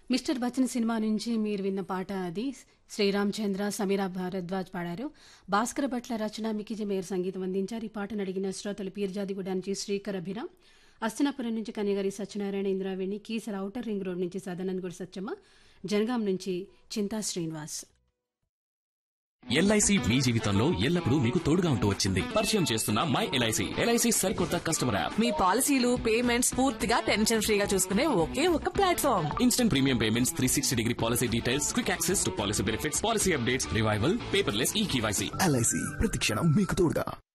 mister Bachchan cinema నుంచి మీరు విన్న పాట అది శ్రీరామ్ చంద్ర సమీరా భారద్వాజ్ పాడారు భాస్కర భట్ల రచన మికిజి మేయర్ సంగీతం అందించారు ఈ పాటను అడిగిన శ్రోతలు పీర్జాదిగూడ నుంచి శ్రీకర్ అభిరామ్ అస్తనాపురం నుంచి Kanyagari Satyanarayana Indraveni Keesara outer ring road నుంచి సదానందగూడ సత్యమ్మ జనగాం నుంచి చింతా శ్రీనివాస్ ఎల్ఐసి మీ జీవితంలో ఎల్లప్పుడూ మీకు తోడుగా ఉంటూ వచ్చింది పరిచయం చేస్తున్న మై ఎల్ఐసి ఎల్ఐసి సరికొత్త కస్టమర్ యాప్ మీ పాలసీలు పేమెంట్స్ పూర్తిగా టెన్షన్ ఫ్రీగా చూసుకునే ఒకే ఒక platform instant premium payments three sixty degree policy details quick access to policy benefits policy updates revival paperless e KYC LIC ప్రతిక్షణం మీకు తోడుగా